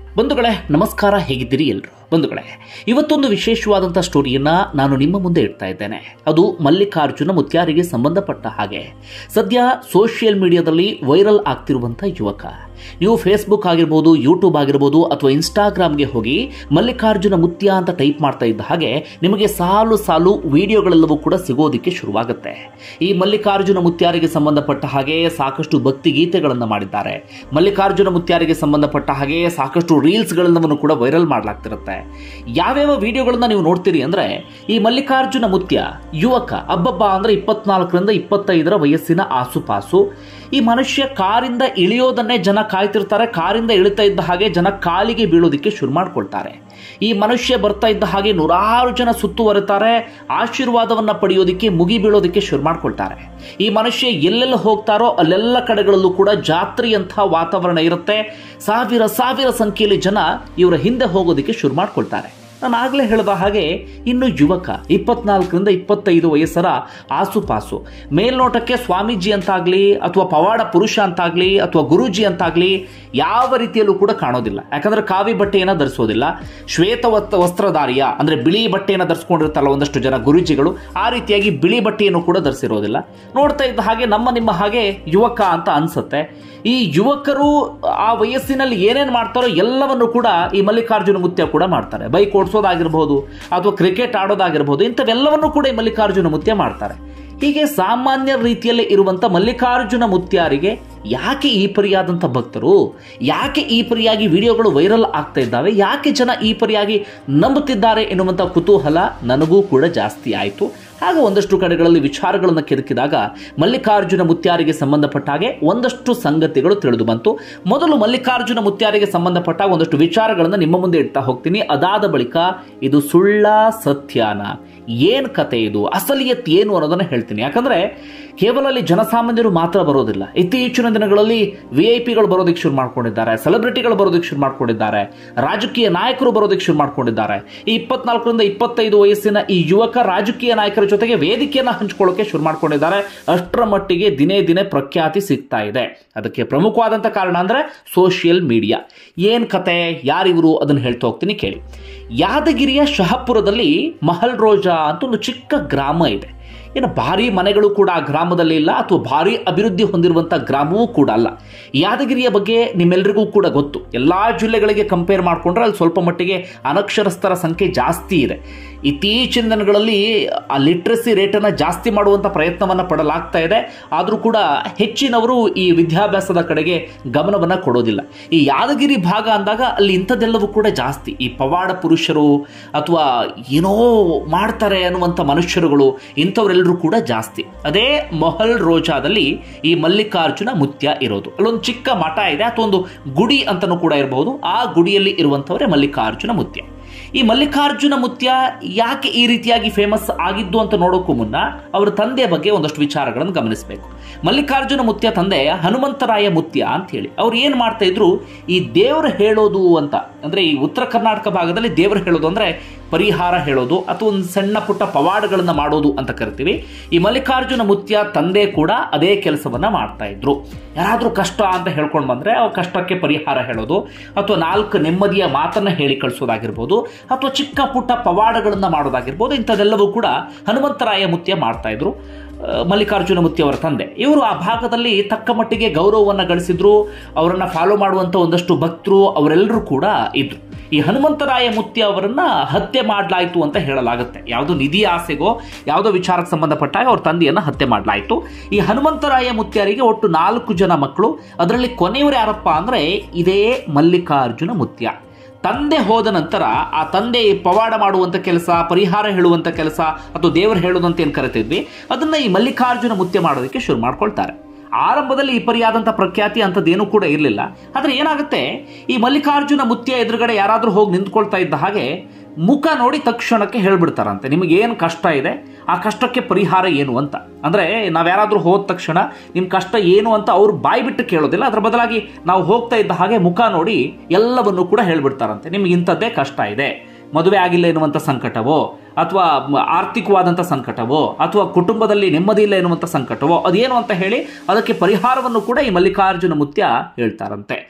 ಬಂಧುಗಳೇ ನಮಸ್ಕಾರ ಹೇಗಿದ್ದೀರಿ ಎಲ್ಲರೂ ಬಂಧುಗಳೇ ಇವತ್ತೊಂದು ವಿಶೇಷವಾದಂಥ ಸ್ಟೋರಿಯನ್ನ ನಾನು ನಿಮ್ಮ ಮುಂದೆ ಇಡ್ತಾ ಇದ್ದೇನೆ ಅದು ಮಲ್ಲಿಕಾರ್ಜುನ ಮುತ್ಯಾರಿಗೆ ಸಂಬಂಧಪಟ್ಟ ಹಾಗೆ ಸದ್ಯ ಸೋಷಿಯಲ್ ಮೀಡಿಯಾದಲ್ಲಿ ವೈರಲ್ ಆಗ್ತಿರುವಂಥ ಯುವಕ ನೀವು ಫೇಸ್ಬುಕ್ ಆಗಿರ್ಬೋದು ಯೂಟ್ಯೂಬ್ ಆಗಿರ್ಬೋದು ಅಥವಾ ಇನ್ಸ್ಟಾಗ್ರಾಮ್ಗೆ ಹೋಗಿ ಮಲ್ಲಿಕಾರ್ಜುನ ಮುತ್ಯ ಅಂತ ಟೈಪ್ ಮಾಡ್ತಾ ಇದ್ದ ಹಾಗೆ ನಿಮಗೆ ಸಾಲು ಸಾಲು ವಿಡಿಯೋಗಳೆಲ್ಲವೂ ಕೂಡ ಸಿಗೋದಕ್ಕೆ ಶುರುವಾಗುತ್ತೆ ಈ ಮಲ್ಲಿಕಾರ್ಜುನ ಮುತ್ಯಾರಿಗೆ ಸಂಬಂಧಪಟ್ಟ ಹಾಗೆ ಸಾಕಷ್ಟು ಭಕ್ತಿ ಗೀತೆಗಳನ್ನು ಮಾಡಿದ್ದಾರೆ ಮಲ್ಲಿಕಾರ್ಜುನ ಮುತ್ಯಾರಿಗೆ ಸಂಬಂಧಪಟ್ಟ ಹಾಗೆ ಸಾಕಷ್ಟು ರೀಲ್ಸ್ಗಳನ್ನು ಕೂಡ ವೈರಲ್ ಮಾಡಲಾಗ್ತಿರುತ್ತೆ ಯಾವ್ಯಾವ ವಿಡಿಯೋಗಳನ್ನ ನೀವು ನೋಡ್ತೀರಿ ಅಂದ್ರೆ ಈ ಮಲ್ಲಿಕಾರ್ಜುನ ಮುತ್ಯ ಯುವಕ ಅಬ್ಬಬ್ಬ ಅಂದ್ರೆ ಇಪ್ಪತ್ನಾಲ್ಕರಿಂದ ಇಪ್ಪತ್ತೈದರ ವಯಸ್ಸಿನ ಆಸುಪಾಸು ಈ ಮನುಷ್ಯ ಕಾರಿಂದ ಇಳಿಯೋದನ್ನೇ ಜನ ಕಾಯ್ತಿರ್ತಾರೆ ಕಾರಿಂದ ಇಳಿತಾ ಇದ್ದ ಹಾಗೆ ಜನ ಕಾಲಿಗೆ ಬೀಳೋದಕ್ಕೆ ಶುರು ಮಾಡ್ಕೊಳ್ತಾರೆ ಈ ಮನುಷ್ಯ ಬರ್ತಾ ಇದ್ದ ಹಾಗೆ ನೂರಾರು ಜನ ಸುತ್ತುವರಿತಾರೆ ಆಶೀರ್ವಾದವನ್ನ ಪಡೆಯೋದಕ್ಕೆ ಮುಗಿ ಬೀಳೋದಕ್ಕೆ ಶುರು ಮಾಡ್ಕೊಳ್ತಾರೆ ಈ ಮನುಷ್ಯ ಎಲ್ಲೆಲ್ಲ ಹೋಗ್ತಾರೋ ಅಲ್ಲೆಲ್ಲ ಕಡೆಗಳಲ್ಲೂ ಕೂಡ ಜಾತ್ರೆಯಂತಹ ವಾತಾವರಣ ಇರುತ್ತೆ ಸಾವಿರ ಸಾವಿರ ಸಂಖ್ಯೆಯಲ್ಲಿ ಜನ ಇವರ ಹಿಂದೆ ಹೋಗೋದಕ್ಕೆ ಶುರು ಮಾಡ್ಕೊಳ್ತಾರೆ ನಾನು ಆಗಲೇ ಹೇಳಿದ ಹಾಗೆ ಇನ್ನು ಯುವಕ ಇಪ್ಪತ್ನಾಲ್ಕರಿಂದ ಇಪ್ಪತ್ತೈದು ವಯಸ್ಸರ ಆಸುಪಾಸು ಮೇಲ್ನೋಟಕ್ಕೆ ಸ್ವಾಮೀಜಿ ಅಂತಾಗ್ಲಿ ಅಥವಾ ಪವಾಡ ಪುರುಷ ಅಂತಾಗ್ಲಿ ಅಥವಾ ಗುರೂಜಿ ಅಂತಾಗ್ಲಿ ಯಾವ ರೀತಿಯಲ್ಲೂ ಕೂಡ ಕಾಣೋದಿಲ್ಲ ಯಾಕಂದ್ರೆ ಕಾವಿ ಬಟ್ಟೆಯನ್ನು ಧರಿಸೋದಿಲ್ಲ ಶ್ವೇತ ವಸ್ತ್ರ ವಸ್ತ್ರಧಾರಿಯ ಅಂದ್ರೆ ಬಿಳಿ ಬಟ್ಟೆಯನ್ನು ಧರಿಸ್ಕೊಂಡಿರ್ತಾರಲ್ಲ ಒಂದಷ್ಟು ಜನ ಗುರೂಜಿಗಳು ಆ ರೀತಿಯಾಗಿ ಬಿಳಿ ಬಟ್ಟೆಯನ್ನು ಕೂಡ ಧರಿಸಿರೋದಿಲ್ಲ ನೋಡ್ತಾ ಇದ್ದ ಹಾಗೆ ನಮ್ಮ ನಿಮ್ಮ ಹಾಗೆ ಯುವಕ ಅಂತ ಅನ್ಸುತ್ತೆ ಈ ಯುವಕರು ಆ ವಯಸ್ಸಿನಲ್ಲಿ ಏನೇನು ಮಾಡ್ತಾರೋ ಎಲ್ಲವನ್ನು ಕೂಡ ಈ ಮಲ್ಲಿಕಾರ್ಜುನ ಮುತ್ಯ ಕೂಡ ಮಾಡ್ತಾರೆ ಬೈಕ್ ಓಡಿಸೋದಾಗಿರ್ಬೋದು ಅಥವಾ ಕ್ರಿಕೆಟ್ ಆಡೋದಾಗಿರ್ಬೋದು ಇಂಥವೆಲ್ಲವನ್ನು ಕೂಡ ಈ ಮಲ್ಲಿಕಾರ್ಜುನ ಮುತ್ಯ ಮಾಡ್ತಾರೆ ಹೀಗೆ ಸಾಮಾನ್ಯ ರೀತಿಯಲ್ಲಿ ಇರುವಂಥ ಮಲ್ಲಿಕಾರ್ಜುನ ಮುತ್ಯಾರಿಗೆ ಯಾಕೆ ಈ ಪರಿಯಾದಂಥ ಭಕ್ತರು ಯಾಕೆ ಈ ಪರಿಯಾಗಿ ವಿಡಿಯೋಗಳು ವೈರಲ್ ಆಗ್ತಾ ಇದ್ದಾವೆ ಯಾಕೆ ಜನ ಈ ಪರಿಯಾಗಿ ನಂಬುತ್ತಿದ್ದಾರೆ ಎನ್ನುವಂಥ ಕುತೂಹಲ ನನಗೂ ಕೂಡ ಜಾಸ್ತಿ ಆಯಿತು ಆಗ ಒಂದಷ್ಟು ಕಡೆಗಳಲ್ಲಿ ವಿಚಾರಗಳನ್ನು ಕೆದಕಿದಾಗ ಮಲ್ಲಿಕಾರ್ಜುನ ಮುತ್ಯಾರಿಗೆ ಸಂಬಂಧಪಟ್ಟ ಹಾಗೆ ಒಂದಷ್ಟು ಸಂಗತಿಗಳು ತಿಳಿದು ಬಂತು ಮೊದಲು ಮಲ್ಲಿಕಾರ್ಜುನ ಮುತ್ಯಾರಿಗೆ ಸಂಬಂಧಪಟ್ಟ ಒಂದಷ್ಟು ವಿಚಾರಗಳನ್ನು ನಿಮ್ಮ ಮುಂದೆ ಇಡ್ತಾ ಹೋಗ್ತೀನಿ ಅದಾದ ಬಳಿಕ ಇದು ಸುಳ್ಳ ಸತ್ಯಾನ ಏನ್ ಕತೆ ಇದು ಅಸಲಿಯತ್ ಏನು ಅನ್ನೋದನ್ನ ಹೇಳ್ತೀನಿ ಯಾಕಂದ್ರೆ ಕೇವಲ ಅಲ್ಲಿ ಜನಸಾಮಾನ್ಯರು ಮಾತ್ರ ಬರೋದಿಲ್ಲ ಇತ್ತೀಚಿನ ದಿನಗಳಲ್ಲಿ ವಿ ಐ ಪಿಗಳು ಬರೋದಕ್ಕೆ ಶುರು ಮಾಡ್ಕೊಂಡಿದ್ದಾರೆ ಸೆಲೆಬ್ರಿಟಿಗಳು ಬರೋದಕ್ಕೆ ಶುರು ಮಾಡ್ಕೊಂಡಿದ್ದಾರೆ ರಾಜಕೀಯ ನಾಯಕರು ಬರೋದಕ್ಕೆ ಶುರು ಮಾಡ್ಕೊಂಡಿದ್ದಾರೆ ಈ ಇಪ್ಪತ್ನಾಲ್ಕರಿಂದ ಇಪ್ಪತ್ತೈದು ವಯಸ್ಸಿನ ಈ ಯುವಕ ರಾಜಕೀಯ ನಾಯಕರ ಜೊತೆಗೆ ವೇದಿಕೆಯನ್ನು ಹಂಚಿಕೊಳ್ಳೋಕೆ ಶುರು ಮಾಡ್ಕೊಂಡಿದ್ದಾರೆ ಅಷ್ಟರ ಮಟ್ಟಿಗೆ ದಿನೇ ದಿನೇ ಪ್ರಖ್ಯಾತಿ ಸಿಗ್ತಾ ಇದೆ ಅದಕ್ಕೆ ಪ್ರಮುಖವಾದಂಥ ಕಾರಣ ಅಂದ್ರೆ ಸೋಷಿಯಲ್ ಮೀಡಿಯಾ ಏನ್ ಕತೆ ಯಾರಿವರು ಅದನ್ನು ಹೇಳ್ತಾ ಹೋಗ್ತೀನಿ ಕೇಳಿ ಯಾದಗಿರಿಯ ಶಹಪುರದಲ್ಲಿ ಮಹಲ್ ರೋಜಾ ಅಂತ ಒಂದು ಚಿಕ್ಕ ಗ್ರಾಮ ಇದೆ ಏನು ಭಾರಿ ಮನೆಗಳು ಕೂಡ ಆ ಗ್ರಾಮದಲ್ಲಿ ಇಲ್ಲ ಅಥವಾ ಭಾರಿ ಅಭಿವೃದ್ಧಿ ಹೊಂದಿರುವಂಥ ಗ್ರಾಮವೂ ಕೂಡ ಅಲ್ಲ ಯಾದಗಿರಿಯ ಬಗ್ಗೆ ನಿಮ್ಮೆಲ್ಲರಿಗೂ ಕೂಡ ಗೊತ್ತು ಎಲ್ಲ ಜಿಲ್ಲೆಗಳಿಗೆ ಕಂಪೇರ್ ಮಾಡಿಕೊಂಡ್ರೆ ಅಲ್ಲಿ ಸ್ವಲ್ಪ ಮಟ್ಟಿಗೆ ಅನಕ್ಷರಸ್ಥರ ಸಂಖ್ಯೆ ಜಾಸ್ತಿ ಇದೆ ಇತ್ತೀಚಿನ ದಿನಗಳಲ್ಲಿ ಆ ಲಿಟ್ರಸಿ ರೇಟನ್ನು ಜಾಸ್ತಿ ಮಾಡುವಂಥ ಪ್ರಯತ್ನವನ್ನು ಪಡಲಾಗ್ತಾ ಇದೆ ಆದರೂ ಕೂಡ ಹೆಚ್ಚಿನವರು ಈ ವಿದ್ಯಾಭ್ಯಾಸದ ಕಡೆಗೆ ಗಮನವನ್ನು ಕೊಡೋದಿಲ್ಲ ಈ ಯಾದಗಿರಿ ಭಾಗ ಅಂದಾಗ ಅಲ್ಲಿ ಇಂಥದ್ದೆಲ್ಲವೂ ಕೂಡ ಜಾಸ್ತಿ ಈ ಪವಾಡ ಪುರುಷರು ಅಥವಾ ಏನೋ ಮಾಡ್ತಾರೆ ಅನ್ನುವಂಥ ಮನುಷ್ಯರುಗಳು ಇಂಥವರೆಲ್ಲರೂ ಕೂಡ ಜಾಸ್ತಿ ಅದೇ ಮೊಹಲ್ ರೋಜಾದಲ್ಲಿ ಈ ಮಲ್ಲಿಕಾರ್ಜುನ ಮುತ್ಯ ಇರೋದು ಅಲ್ಲೊಂದು ಚಿಕ್ಕ ಮಠ ಇದೆ ಅಥವಾ ಒಂದು ಗುಡಿ ಅಂತಲೂ ಕೂಡ ಇರಬಹುದು ಆ ಗುಡಿಯಲ್ಲಿ ಇರುವಂಥವರೇ ಮಲ್ಲಿಕಾರ್ಜುನ ಮುತ್ಯ ಈ ಮಲ್ಲಿಕಾರ್ಜುನ ಮುತ್ಯ ಯಾಕೆ ಈ ರೀತಿಯಾಗಿ ಫೇಮಸ್ ಆಗಿದ್ದು ಅಂತ ನೋಡೋಕ್ಕೂ ಮುನ್ನ ಅವರ ತಂದೆಯ ಬಗ್ಗೆ ಒಂದಷ್ಟು ವಿಚಾರಗಳನ್ನು ಗಮನಿಸಬೇಕು ಮಲ್ಲಿಕಾರ್ಜುನ ಮುತ್ಯ ತಂದೆ ಹನುಮಂತರಾಯ ಮುತ್ಯ ಅಂತ ಹೇಳಿ ಅವ್ರು ಏನು ಮಾಡ್ತಾ ಇದ್ರು ಈ ದೇವರು ಹೇಳೋದು ಅಂತ ಅಂದ್ರೆ ಈ ಉತ್ತರ ಕರ್ನಾಟಕ ಭಾಗದಲ್ಲಿ ದೇವರು ಹೇಳೋದು ಅಂದ್ರೆ ಪರಿಹಾರ ಹೇಳೋದು ಅಥವಾ ಒಂದು ಸಣ್ಣ ಪುಟ್ಟ ಪವಾಡಗಳನ್ನು ಮಾಡೋದು ಅಂತ ಕರಿತೀವಿ ಈ ಮಲ್ಲಿಕಾರ್ಜುನ ಮುತ್ಯ ತಂದೆ ಕೂಡ ಅದೇ ಕೆಲಸವನ್ನ ಮಾಡ್ತಾ ಇದ್ರು ಯಾರಾದರೂ ಕಷ್ಟ ಅಂತ ಹೇಳ್ಕೊಂಡು ಬಂದ್ರೆ ಅವ್ರ ಕಷ್ಟಕ್ಕೆ ಪರಿಹಾರ ಹೇಳೋದು ಅಥವಾ ನಾಲ್ಕು ನೆಮ್ಮದಿಯ ಮಾತನ್ನ ಹೇಳಿ ಕಳಿಸೋದಾಗಿರ್ಬೋದು ಅಥವಾ ಚಿಕ್ಕ ಪುಟ್ಟ ಪವಾಡಗಳನ್ನು ಮಾಡೋದಾಗಿರ್ಬೋದು ಇಂಥದ್ದೆಲ್ಲವೂ ಕೂಡ ಹನುಮಂತರಾಯ ಮುತ್ಯ ಮಾಡ್ತಾ ಇದ್ರು ಮಲ್ಲಿಕಾರ್ಜುನ ಮುತ್ಯ ಅವರ ತಂದೆ ಇವರು ಆ ಭಾಗದಲ್ಲಿ ತಕ್ಕ ಮಟ್ಟಿಗೆ ಗೌರವವನ್ನು ಗಳಿಸಿದ್ರು ಅವರನ್ನ ಫಾಲೋ ಮಾಡುವಂಥ ಒಂದಷ್ಟು ಭಕ್ತರು ಅವರೆಲ್ಲರೂ ಕೂಡ ಇದ್ರು ಈ ಹನುಮಂತರಾಯ ಮುತ್ಯ ಅವರನ್ನ ಹತ್ಯೆ ಮಾಡಲಾಯಿತು ಅಂತ ಹೇಳಲಾಗುತ್ತೆ ಯಾವುದೋ ನಿಧಿ ಆಸೆಗೋ ಯಾವುದೋ ವಿಚಾರಕ್ಕೆ ಸಂಬಂಧಪಟ್ಟಾಗ ಅವ್ರ ತಂದೆಯನ್ನು ಹತ್ಯೆ ಮಾಡಲಾಯಿತು ಈ ಹನುಮಂತರಾಯ ಮುತ್ಯರಿಗೆ ಒಟ್ಟು ನಾಲ್ಕು ಜನ ಮಕ್ಕಳು ಅದರಲ್ಲಿ ಕೊನೆಯವರು ಯಾರಪ್ಪ ಅಂದ್ರೆ ಇದೇ ಮಲ್ಲಿಕಾರ್ಜುನ ಮುತ್ಯ ತಂದೆ ಹೋದ ನಂತರ ಆ ತಂದೆ ಪವಾಡ ಮಾಡುವಂಥ ಕೆಲಸ ಪರಿಹಾರ ಹೇಳುವಂಥ ಕೆಲಸ ಅಥವಾ ದೇವರು ಹೇಳೋದಂತ ಏನು ಕರಿತಿದ್ವಿ ಅದನ್ನ ಈ ಮಲ್ಲಿಕಾರ್ಜುನ ಮುತ್ಯ ಮಾಡೋದಕ್ಕೆ ಶುರು ಮಾಡ್ಕೊಳ್ತಾರೆ ಆರಂಭದಲ್ಲಿ ಈ ಪರಿಯಾದಂಥ ಪ್ರಖ್ಯಾತಿ ಅಂಥದ್ದೇನೂ ಕೂಡ ಇರಲಿಲ್ಲ ಆದರೆ ಏನಾಗುತ್ತೆ ಈ ಮಲ್ಲಿಕಾರ್ಜುನ ಮುತ್ಯ ಎದುರುಗಡೆ ಯಾರಾದರೂ ಹೋಗಿ ನಿಂತ್ಕೊಳ್ತಾ ಇದ್ದ ಹಾಗೆ ಮುಖ ನೋಡಿ ತಕ್ಷಣಕ್ಕೆ ಹೇಳ್ಬಿಡ್ತಾರಂತೆ ನಿಮಗೆ ಏನು ಕಷ್ಟ ಇದೆ ಆ ಕಷ್ಟಕ್ಕೆ ಪರಿಹಾರ ಏನು ಅಂತ ಅಂದರೆ ನಾವು ಯಾರಾದರೂ ಹೋದ ತಕ್ಷಣ ನಿಮ್ಮ ಕಷ್ಟ ಏನು ಅಂತ ಅವ್ರು ಬಾಯಿ ಬಿಟ್ಟು ಕೇಳೋದಿಲ್ಲ ಅದರ ಬದಲಾಗಿ ನಾವು ಹೋಗ್ತಾ ಇದ್ದ ಹಾಗೆ ಮುಖ ನೋಡಿ ಎಲ್ಲವನ್ನು ಕೂಡ ಹೇಳ್ಬಿಡ್ತಾರಂತೆ ನಿಮ್ಗೆ ಇಂಥದ್ದೇ ಕಷ್ಟ ಇದೆ ಮದುವೆ ಆಗಿಲ್ಲ ಎನ್ನುವಂಥ ಸಂಕಟವೋ ಅಥವಾ ಮ- ಆರ್ಥಿಕವಾದಂಥ ಸಂಕಟವೋ ಅಥವಾ ಕುಟುಂಬದಲ್ಲಿ ನೆಮ್ಮದಿ ಇಲ್ಲ ಎನ್ನುವಂಥ ಸಂಕಟವೋ ಅದೇನು ಅಂತ ಹೇಳಿ ಅದಕ್ಕೆ ಪರಿಹಾರವನ್ನು ಕೂಡ ಈ ಮಲ್ಲಿಕಾರ್ಜುನ ಮುತ್ಯ ಹೇಳ್ತಾರಂತೆ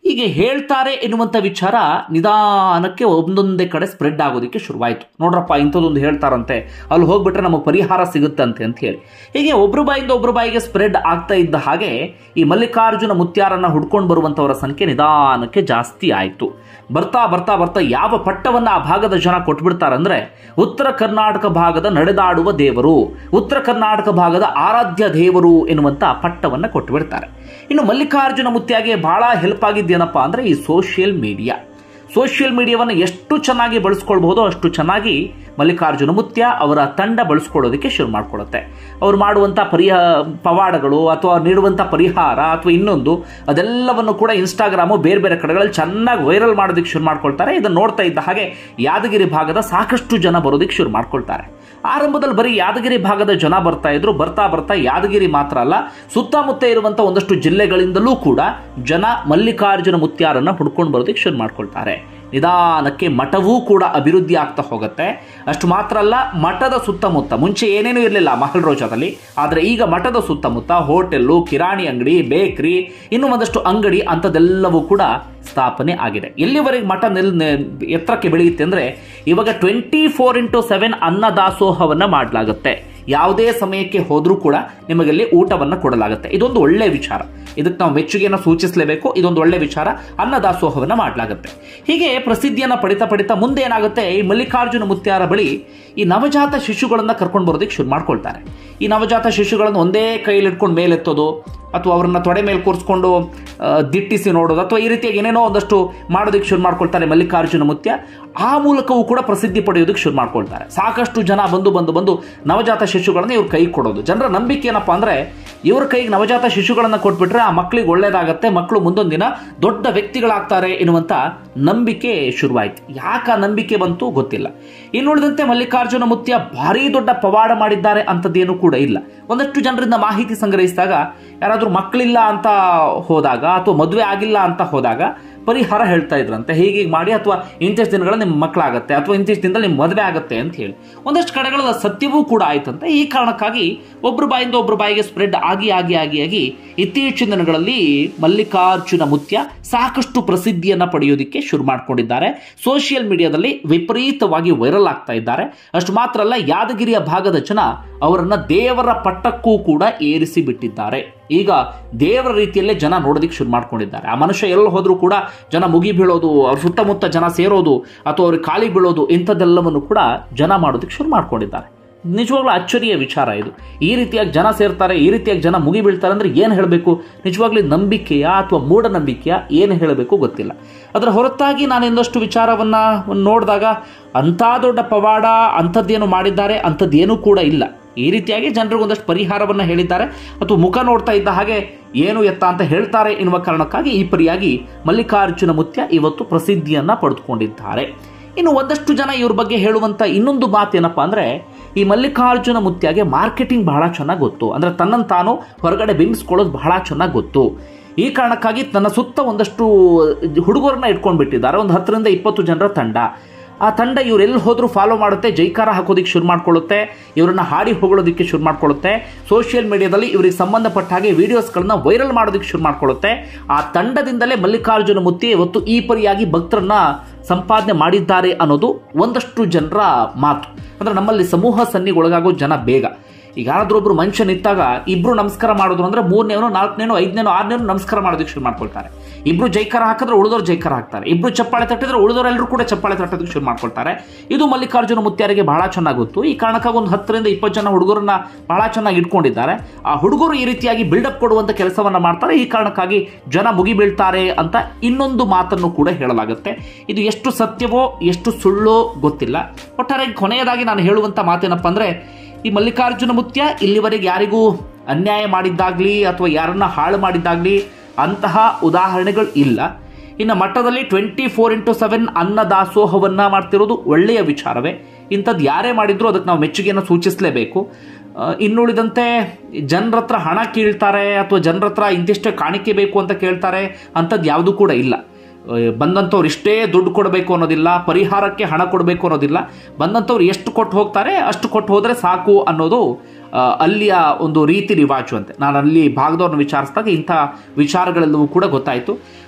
ಹೀಗೆ ಹೇಳ್ತಾರೆ ಎನ್ನುವಂಥ ವಿಚಾರ ನಿಧಾನಕ್ಕೆ ಒಂದೊಂದೇ ಕಡೆ ಸ್ಪ್ರೆಡ್ ಆಗೋದಕ್ಕೆ ಶುರುವಾಯಿತು ನೋಡ್ರಪ್ಪ ಇಂಥದ್ದೊಂದು ಹೇಳ್ತಾರಂತೆ ಅಲ್ಲಿ ಹೋಗ್ಬಿಟ್ರೆ ನಮಗೆ ಪರಿಹಾರ ಸಿಗುತ್ತಂತೆ ಅಂತ ಹೇಳಿ ಹೀಗೆ ಒಬ್ರು ಬಾಯಿಂದ ಒಬ್ರು ಬಾಯಿಗೆ ಸ್ಪ್ರೆಡ್ ಆಗ್ತಾ ಇದ್ದ ಹಾಗೆ ಈ ಮಲ್ಲಿಕಾರ್ಜುನ ಮುತ್ಯಾರನ್ನ ಹುಡ್ಕೊಂಡು ಬರುವಂಥವರ ಸಂಖ್ಯೆ ನಿಧಾನಕ್ಕೆ ಜಾಸ್ತಿ ಆಯಿತು ಬರ್ತಾ ಬರ್ತಾ ಬರ್ತಾ ಯಾವ ಪಟ್ಟವನ್ನು ಆ ಭಾಗದ ಜನ ಕೊಟ್ಬಿಡ್ತಾರಂದ್ರೆ ಉತ್ತರ ಕರ್ನಾಟಕ ಭಾಗದ ನಡೆದಾಡುವ ದೇವರು ಉತ್ತರ ಕರ್ನಾಟಕ ಭಾಗದ ಆರಾಧ್ಯ ದೇವರು ಎನ್ನುವಂಥ ಪಟ್ಟವನ್ನು ಕೊಟ್ಟುಬಿಡ್ತಾರೆ ಇನ್ನು ಮಲ್ಲಿಕಾರ್ಜುನ ಮುತ್ಯಾಗೆ ಬಹಳ ಹೆಲ್ಪ್ ಆಗಿದ್ದೇನಪ್ಪ ಅಂದ್ರೆ ಈ ಸೋಷಿಯಲ್ ಮೀಡಿಯಾ ಸೋಷಿಯಲ್ ಮೀಡಿಯಾವನ್ನು ಎಷ್ಟು ಚೆನ್ನಾಗಿ ಬಳಸ್ಕೊಳ್ಬಹುದೋ ಅಷ್ಟು ಚೆನ್ನಾಗಿ ಮಲ್ಲಿಕಾರ್ಜುನ ಮುತ್ಯ ಅವರ ತಂಡ ಬಳಸ್ಕೊಳ್ಳೋದಕ್ಕೆ ಶುರು ಮಾಡ್ಕೊಳ್ಳುತ್ತೆ ಅವ್ರು ಮಾಡುವಂಥ ಪರಿಹ ಪವಾಡಗಳು ಅಥವಾ ನೀಡುವಂಥ ಪರಿಹಾರ ಅಥವಾ ಇನ್ನೊಂದು ಅದೆಲ್ಲವನ್ನು ಕೂಡ ಇನ್ಸ್ಟಾಗ್ರಾಮು ಬೇರೆ ಬೇರೆ ಕಡೆಗಳಲ್ಲಿ ಚೆನ್ನಾಗಿ ವೈರಲ್ ಮಾಡೋದಕ್ಕೆ ಶುರು ಮಾಡ್ಕೊಳ್ತಾರೆ ಇದನ್ನು ನೋಡ್ತಾ ಇದ್ದ ಹಾಗೆ ಯಾದಗಿರಿ ಭಾಗದ ಸಾಕಷ್ಟು ಜನ ಬರೋದಕ್ಕೆ ಶುರು ಮಾಡ್ಕೊಳ್ತಾರೆ ಆರಂಭದಲ್ಲಿ ಬರೀ ಯಾದಗಿರಿ ಭಾಗದ ಜನ ಬರ್ತಾ ಇದ್ರು ಬರ್ತಾ ಬರ್ತಾ ಯಾದಗಿರಿ ಮಾತ್ರ ಅಲ್ಲ ಸುತ್ತಮುತ್ತ ಇರುವಂತ ಒಂದಷ್ಟು ಜಿಲ್ಲೆಗಳಿಂದಲೂ ಕೂಡ ಜನ ಮಲ್ಲಿಕಾರ್ಜುನ ಮುತ್ಯಾರನ್ನ ಹುಡ್ಕೊಂಡು ಬರೋದಕ್ಕೆ ಶುರು ಮಾಡ್ಕೊಳ್ತಾರೆ ನಿಧಾನಕ್ಕೆ ಮಠವೂ ಕೂಡ ಅಭಿವೃದ್ಧಿ ಆಗ್ತಾ ಹೋಗುತ್ತೆ ಅಷ್ಟು ಮಾತ್ರ ಅಲ್ಲ ಮಠದ ಸುತ್ತಮುತ್ತ ಮುಂಚೆ ಏನೇನೂ ಇರಲಿಲ್ಲ ಮಹಲ್ ರೋಜಾದಲ್ಲಿ ಆದರೆ ಈಗ ಮಠದ ಸುತ್ತಮುತ್ತ ಹೋಟೆಲ್ಲು ಕಿರಾಣಿ ಅಂಗಡಿ ಬೇಕ್ರಿ ಇನ್ನು ಒಂದಷ್ಟು ಅಂಗಡಿ ಅಂಥದ್ದೆಲ್ಲವೂ ಕೂಡ ಸ್ಥಾಪನೆ ಆಗಿದೆ ಎಲ್ಲಿವರೆಗೆ ಮಠ ನಿಲ್ ನೆ- ಎತ್ತರಕ್ಕೆ ಬೆಳೆಯುತ್ತೆ ಅಂದ್ರೆ ಇವಾಗ ಟ್ವೆಂಟಿ ಫೋರ್ ಇಂಟು ಸೆವೆನ್ ಅನ್ನದಾಸೋಹವನ್ನ ಮಾಡಲಾಗುತ್ತೆ ಯಾವುದೇ ಸಮಯಕ್ಕೆ ಹೋದ್ರೂ ಕೂಡ ನಿಮಗಲ್ಲಿ ಊಟವನ್ನ ಕೊಡಲಾಗುತ್ತೆ ಇದೊಂದು ಒಳ್ಳೆಯ ವಿಚಾರ ಇದಕ್ಕೆ ನಾವು ಮೆಚ್ಚುಗೆಯನ್ನು ಸೂಚಿಸಲೇಬೇಕು ಇದೊಂದು ಒಳ್ಳೆ ವಿಚಾರ ಅನ್ನದಾಸೋಹವನ್ನ ಮಾಡಲಾಗುತ್ತೆ ಹೀಗೆ ಪ್ರಸಿದ್ಧಿಯನ್ನ ಪಡಿತಾ ಪಡಿತಾ ಮುಂದೆ ಏನಾಗುತ್ತೆ ಈ ಮಲ್ಲಿಕಾರ್ಜುನ ಮುತ್ಯಾರ ಬಳಿ ಈ ನವಜಾತ ಶಿಶುಗಳನ್ನ ಕರ್ಕೊಂಡು ಬರೋದಕ್ಕೆ ಶುರು ಮಾಡ್ಕೊಳ್ತಾರೆ ಈ ನವಜಾತ ಶಿಶುಗಳನ್ನು ಒಂದೇ ಕೈಯಲ್ಲಿ ಇಟ್ಕೊಂಡು ಮೇಲೆತ್ತೋದು ಅಥವಾ ಅವರನ್ನ ತೊಡೆ ಮೇಲೆ ಕೂರಿಸ್ಕೊಂಡು ಆ, ದಿಟ್ಟಿಸಿ ನೋಡೋದು ಅಥವಾ ಈ ರೀತಿಯಾಗಿ ಏನೇನೋ ಒಂದಷ್ಟು ಮಾಡೋದಕ್ಕೆ ಶುರು ಮಾಡ್ಕೊಳ್ತಾರೆ ಮಲ್ಲಿಕಾರ್ಜುನ ಮುತ್ಯ ಆ ಮೂಲಕವೂ ಕೂಡ ಪ್ರಸಿದ್ಧಿ ಪಡೆಯೋದಕ್ಕೆ ಶುರು ಮಾಡ್ಕೊಳ್ತಾರೆ ಸಾಕಷ್ಟು ಜನ ಬಂದು ಬಂದು ಬಂದು ನವಜಾತ ಶಿಶುಗಳನ್ನ ಇವ್ರ ಕೈಗೆ ಕೊಡೋದು ಜನರ ನಂಬಿಕೆ ಏನಪ್ಪಾ ಅಂದ್ರೆ ಇವ್ರ ಕೈಗೆ ನವಜಾತ ಶಿಶುಗಳನ್ನ ಕೊಟ್ಬಿಟ್ರೆ ಆ ಮಕ್ಕಳಿಗೆ ಒಳ್ಳೇದಾಗತ್ತೆ ಮಕ್ಕಳು ಮುಂದೊಂದು ದಿನ ದೊಡ್ಡ ವ್ಯಕ್ತಿಗಳಾಗ್ತಾರೆ ಎನ್ನುವಂತ ನಂಬಿಕೆ ಶುರುವಾಯಿತು ಯಾಕೆ ಆ ನಂಬಿಕೆ ಬಂತು ಗೊತ್ತಿಲ್ಲ ಇನ್ನುಳಿದಂತೆ ಮಲ್ಲಿಕಾರ್ಜುನ ಮುತ್ಯ ಭಾರಿ ದೊಡ್ಡ ಪವಾಡ ಮಾಡಿದ್ದಾರೆ ಅಂತದ್ದೇನು ಕೂಡ ಇಲ್ಲ ಒಂದಷ್ಟು ಜನರಿಂದ ಮಾಹಿತಿ ಸಂಗ್ರಹಿಸಿದಾಗ ಯಾರಾದರೂ ಮಕ್ಕಳಿಲ್ಲ ಅಂತ ಹೋದಾಗ ಅಥವಾ ಮದುವೆ ಆಗಿಲ್ಲ ಅಂತ ಹೋದಾಗ ಪರಿಹಾರ ಹೇಳ್ತಾ ಇದ್ರಂತೆ ಹೀಗೆ ಹೀಗೆ ಮಾಡಿ ಅಥವಾ ಇಂತಿಷ್ಟು ದಿನಗಳಲ್ಲಿ ನಿಮ್ಮ ಮಕ್ಕಳಾಗತ್ತೆ ಅಥವಾ ಇಂತಿಷ್ಟು ದಿನದಲ್ಲಿ ನಿಮ್ಮ ಮದುವೆ ಆಗುತ್ತೆ ಅಂತ ಹೇಳಿ ಒಂದಷ್ಟು ಕಡೆಗಳ ಸತ್ಯವೂ ಕೂಡ ಆಯ್ತಂತೆ ಈ ಕಾರಣಕ್ಕಾಗಿ ಒಬ್ರು ಬಾಯಿಂದ ಒಬ್ರು ಬಾಯಿಗೆ ಸ್ಪ್ರೆಡ್ ಆಗಿ ಆಗಿ ಆಗಿ ಆಗಿ ಇತ್ತೀಚಿನ ದಿನಗಳಲ್ಲಿ ಮಲ್ಲಿಕಾರ್ಜುನ ಮುತ್ಯ ಸಾಕಷ್ಟು ಪ್ರಸಿದ್ಧಿಯನ್ನ ಪಡೆಯೋದಕ್ಕೆ ಶುರು ಮಾಡ್ಕೊಂಡಿದ್ದಾರೆ ಸೋಷಿಯಲ್ ಮೀಡಿಯಾದಲ್ಲಿ ವಿಪರೀತವಾಗಿ ವೈರಲ್ ಆಗ್ತಾ ಇದ್ದಾರೆ ಅಷ್ಟು ಮಾತ್ರ ಅಲ್ಲ ಯಾದಗಿರಿಯ ಭಾಗದ ಜನ ಅವರನ್ನ ದೇವರ ಪಟ್ಟಕ್ಕೂ ಕೂಡ ಏರಿಸಿ ಬಿಟ್ಟಿದ್ದಾರೆ ಈಗ ದೇವರ ರೀತಿಯಲ್ಲೇ ಜನ ನೋಡೋದಕ್ಕೆ ಶುರು ಮಾಡ್ಕೊಂಡಿದ್ದಾರೆ ಆ ಮನುಷ್ಯ ಎಲ್ಲಿ ಹೋದ್ರೂ ಕೂಡ ಜನ ಮುಗಿ ಬೀಳೋದು ಅವ್ರ ಸುತ್ತಮುತ್ತ ಜನ ಸೇರೋದು ಅಥವಾ ಅವ್ರಿಗೆ ಖಾಲಿ ಬೀಳೋದು ಇಂಥದ್ದೆಲ್ಲವನ್ನು ಕೂಡ ಜನ ಮಾಡೋದಕ್ಕೆ ಶುರು ಮಾಡ್ಕೊಂಡಿದ್ದಾರೆ ನಿಜವಾಗ್ಲೂ ಅಚ್ಚರಿಯ ವಿಚಾರ ಇದು ಈ ರೀತಿಯಾಗಿ ಜನ ಸೇರ್ತಾರೆ ಈ ರೀತಿಯಾಗಿ ಜನ ಮುಗಿ ಬೀಳ್ತಾರೆ ಅಂದ್ರೆ ಏನು ಹೇಳಬೇಕು ನಿಜವಾಗ್ಲೂ ನಂಬಿಕೆಯ ಅಥವಾ ಮೂಢನಂಬಿಕೆಯ ಏನು ಹೇಳಬೇಕು ಗೊತ್ತಿಲ್ಲ ಅದರ ಹೊರತಾಗಿ ನಾನು ಇನ್ನಷ್ಟು ವಿಚಾರವನ್ನ ನೋಡಿದಾಗ ಅಂಥ ದೊಡ್ಡ ಪವಾಡ ಅಂಥದ್ದೇನು ಮಾಡಿದ್ದಾರೆ ಅಂಥದ್ದೇನೂ ಕೂಡ ಇಲ್ಲ ಈ ರೀತಿಯಾಗಿ ಜನರಿಗೆ ಒಂದಷ್ಟು ಪರಿಹಾರವನ್ನು ಹೇಳಿದ್ದಾರೆ ಅಥವಾ ಮುಖ ನೋಡ್ತಾ ಇದ್ದ ಹಾಗೆ ಏನು ಎತ್ತ ಅಂತ ಹೇಳ್ತಾರೆ ಎನ್ನುವ ಕಾರಣಕ್ಕಾಗಿ ಈ ಪರಿಯಾಗಿ ಮಲ್ಲಿಕಾರ್ಜುನ ಮುತ್ಯ ಇವತ್ತು ಪ್ರಸಿದ್ಧಿಯನ್ನ ಪಡೆದುಕೊಂಡಿದ್ದಾರೆ ಇನ್ನು ಒಂದಷ್ಟು ಜನ ಇವ್ರ ಬಗ್ಗೆ ಹೇಳುವಂತ ಇನ್ನೊಂದು ಮಾತೇನಪ್ಪ ಅಂದ್ರೆ ಈ ಮಲ್ಲಿಕಾರ್ಜುನ ಮುತ್ಯಾಗೆ ಮಾರ್ಕೆಟಿಂಗ್ ಬಹಳ ಚೆನ್ನಾಗಿ ಗೊತ್ತು ಅಂದ್ರೆ ತನ್ನನ್ನು ತಾನು ಹೊರಗಡೆ ಬಿಂಬಿಸ್ಕೊಳ್ಳೋದು ಬಹಳ ಚೆನ್ನಾಗಿ ಗೊತ್ತು ಈ ಕಾರಣಕ್ಕಾಗಿ ತನ್ನ ಸುತ್ತ ಒಂದಷ್ಟು ಹುಡುಗರನ್ನ ಇಟ್ಕೊಂಡ್ಬಿಟ್ಟಿದ್ದಾರೆ ಒಂದು ಹತ್ತರಿಂದ ಇಪ್ಪತ್ತು ಜನರ ತಂಡ ಆ ತಂಡ ಇವರೆಲ್ಲಿ ಹೋದ್ರೂ ಫಾಲೋ ಮಾಡುತ್ತೆ ಜೈಕಾರ ಹಾಕೋದಕ್ಕೆ ಶುರು ಮಾಡ್ಕೊಳ್ಳುತ್ತೆ ಇವರನ್ನ ಹಾಡಿ ಹೊಗಳೋದಕ್ಕೆ ಶುರು ಮಾಡ್ಕೊಳ್ಳುತ್ತೆ ಸೋಷಿಯಲ್ ಮೀಡಿಯಾದಲ್ಲಿ ಇವರಿಗೆ ಸಂಬಂಧಪಟ್ಟ ಹಾಗೆ ವಿಡಿಯೋಸ್ಗಳನ್ನ ವೈರಲ್ ಮಾಡೋದಕ್ಕೆ ಶುರು ಮಾಡ್ಕೊಳ್ಳುತ್ತೆ ಆ ತಂಡದಿಂದಲೇ ಮಲ್ಲಿಕಾರ್ಜುನ ಮುತ್ತಿ ಇವತ್ತು ಈ ಪರಿಯಾಗಿ ಭಕ್ತರನ್ನ ಸಂಪಾದನೆ ಮಾಡಿದ್ದಾರೆ ಅನ್ನೋದು ಒಂದಷ್ಟು ಜನರ ಮಾತು ಅಂದ್ರೆ ನಮ್ಮಲ್ಲಿ ಸಮೂಹ ಸನ್ನಿಗೆ ಒಳಗಾಗೋ ಜನ ಬೇಗ ಈಗ ಯಾರಾದ್ರೂ ಒಬ್ರು ಮನುಷ್ಯ ನಿಂತಾಗ ಇಬ್ರು ನಮಸ್ಕಾರ ಮಾಡೋದು ಅಂದ್ರೆ ಮೂರನೇವನು ನಾಲ್ಕನೇನು ಐದನೇನು ಆರನೇನು ನಮಸ್ಕಾರ ಮಾಡೋದಕ್ಕೆ ಶುರು ಮಾಡ್ಕೊಳ್ತಾರೆ ಇಬ್ರು ಜೈಕಾರ ಹಾಕಿದ್ರೆ ಉಳಿದವ್ರು ಜೈಕಾರ ಹಾಕ್ತಾರೆ ಇಬ್ರು ಚಪ್ಪಾಳೆ ತಟ್ಟಿದ್ರೆ ಉಳಿದವರೆಲ್ಲರೂ ಕೂಡ ಚಪ್ಪಾಳೆ ತಟ್ಟೋದಕ್ಕೆ ಶುರು ಮಾಡ್ಕೊಳ್ತಾರೆ ಇದು ಮಲ್ಲಿಕಾರ್ಜುನ ಮುತ್ಯಾರಿಗೆ ಬಹಳ ಚೆನ್ನಾಗಿ ಗೊತ್ತು ಈ ಕಾರಣಕ್ಕಾಗಿ ಒಂದು ಹತ್ತರಿಂದ ಇಪ್ಪತ್ತು ಜನ ಹುಡುಗರನ್ನ ಬಹಳ ಚೆನ್ನಾಗಿ ಇಟ್ಕೊಂಡಿದ್ದಾರೆ ಆ ಹುಡುಗರು ಈ ರೀತಿಯಾಗಿ ಬಿಲ್ಡಪ್ ಕೊಡುವಂತ ಕೆಲಸವನ್ನ ಮಾಡ್ತಾರೆ ಈ ಕಾರಣಕ್ಕಾಗಿ ಜನ ಮುಗಿ ಬೀಳ್ತಾರೆ ಅಂತ ಇನ್ನೊಂದು ಮಾತನ್ನು ಕೂಡ ಹೇಳಲಾಗುತ್ತೆ ಇದು ಎಷ್ಟು ಸತ್ಯವೋ ಎಷ್ಟು ಸುಳ್ಳೋ ಗೊತ್ತಿಲ್ಲ ಒಟ್ಟಾರೆ ಕೊನೆಯದಾಗಿ ನಾನು ಹೇಳುವಂತ ಮಾತೇನಪ್ಪ ಅಂದ್ರೆ ಈ ಮಲ್ಲಿಕಾರ್ಜುನ ಮುತ್ಯ ಇಲ್ಲಿವರೆಗೆ ಯಾರಿಗೂ ಅನ್ಯಾಯ ಮಾಡಿದ್ದಾಗ್ಲಿ ಅಥವಾ ಯಾರನ್ನ ಹಾಳು ಮಾಡಿದ್ದಾಗ್ಲಿ ಅಂತಹ ಉದಾಹರಣೆಗಳು ಇಲ್ಲ ಇನ್ನು ಮಠದಲ್ಲಿ ಟ್ವೆಂಟಿ ಫೋರ್ ಇಂಟು ಸೆವೆನ್ ಅನ್ನದಾಸೋಹವನ್ನ ಮಾಡ್ತಿರೋದು ಒಳ್ಳೆಯ ವಿಚಾರವೇ ಇಂಥದ್ದು ಯಾರೇ ಮಾಡಿದ್ರು ಅದಕ್ಕೆ ನಾವು ಮೆಚ್ಚುಗೆಯನ್ನು ಸೂಚಿಸಲೇಬೇಕು ಆ, ಇನ್ನುಳಿದಂತೆ ಜನರ ಹತ್ರ ಹಣ ಕೀಳ್ತಾರೆ ಅಥವಾ ಜನರ ಹತ್ರ ಇಂತಿಷ್ಟೇ ಕಾಣಿಕೆ ಬೇಕು ಅಂತ ಕೇಳ್ತಾರೆ ಅಂಥದ್ದು ಯಾವುದೂ ಕೂಡ ಇಲ್ಲ ಆ, ಬಂದಂಥವ್ರು ಇಷ್ಟೇ ದುಡ್ಡು ಕೊಡಬೇಕು ಅನ್ನೋದಿಲ್ಲ ಪರಿಹಾರಕ್ಕೆ ಹಣ ಕೊಡಬೇಕು ಅನ್ನೋದಿಲ್ಲ ಬಂದಂಥವ್ರು ಎಷ್ಟು ಕೊಟ್ಟು ಹೋಗ್ತಾರೆ ಅಷ್ಟು ಕೊಟ್ಟು ಹೋದರೆ ಸಾಕು ಅನ್ನೋದು ಆ, ಅಲ್ಲಿಯ ಒಂದು ರೀತಿ ರಿವಾಜು ಅಂತೆ ನಾನು ಅಲ್ಲಿ ಭಾಗದವ್ರನ್ನ ವಿಚಾರಿಸಿದಾಗ ಇಂಥ ವಿಚಾರಗಳೆಲ್ಲವೂ ಕೂಡ ಗೊತ್ತಾಯಿತು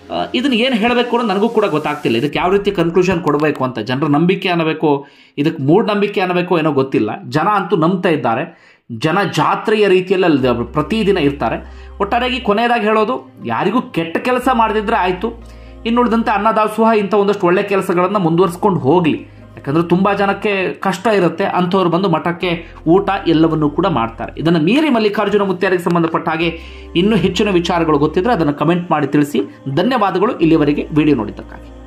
ಆ, ಇದನ್ನ ಏನು ಹೇಳಬೇಕು ಅನ್ನೋದು ನನಗೂ ಕೂಡ ಗೊತ್ತಾಗ್ತಿಲ್ಲ ಇದಕ್ಕೆ ಯಾವ ರೀತಿ ಕನ್ಕ್ಲೂಷನ್ ಕೊಡಬೇಕು ಅಂತ ಜನರ ನಂಬಿಕೆ ಅನ್ನಬೇಕು ಇದಕ್ಕೆ ಮೂಢನಂಬಿಕೆ ಅನ್ನಬೇಕು ಏನೋ ಗೊತ್ತಿಲ್ಲ ಜನ ಅಂತೂ ನಂಬ್ತಾ ಇದ್ದಾರೆ ಜನ ಜಾತ್ರೆಯ ರೀತಿಯಲ್ಲಿ ಅಲ್ಲಿ ಅವ್ರು ಪ್ರತಿದಿನ ಇರ್ತಾರೆ ಒಟ್ಟಾರೆಯಾಗಿ ಕೊನೆಯದಾಗಿ ಹೇಳೋದು ಯಾರಿಗೂ ಕೆಟ್ಟ ಕೆಲಸ ಮಾಡದಿದ್ರೆ ಆಯಿತು ಇನ್ನುಳಿದಂತೆ ಅನ್ನದಾಸೋಹ ಇಂಥ ಒಂದಷ್ಟು ಒಳ್ಳೆ ಕೆಲಸಗಳನ್ನು ಮುಂದುವರಿಸ್ಕೊಂಡು ಹೋಗಲಿ ಯಾಕಂದ್ರೆ ತುಂಬ ಜನಕ್ಕೆ ಕಷ್ಟ ಇರುತ್ತೆ ಅಂಥವ್ರು ಬಂದು ಮಠಕ್ಕೆ ಊಟ ಎಲ್ಲವನ್ನೂ ಕೂಡ ಮಾಡ್ತಾರೆ ಇದನ್ನು ಮೀರಿ ಮಲ್ಲಿಕಾರ್ಜುನ ಮುತ್ಯಾರಿಗೆ ಸಂಬಂಧಪಟ್ಟ ಹಾಗೆ ಇನ್ನೂ ಹೆಚ್ಚಿನ ವಿಚಾರಗಳು ಗೊತ್ತಿದ್ರೆ ಅದನ್ನು ಕಮೆಂಟ್ ಮಾಡಿ ತಿಳಿಸಿ ಧನ್ಯವಾದಗಳು ಇಲ್ಲಿವರೆಗೆ ವಿಡಿಯೋ ನೋಡಿದ್ದಕ್ಕಾಗಿ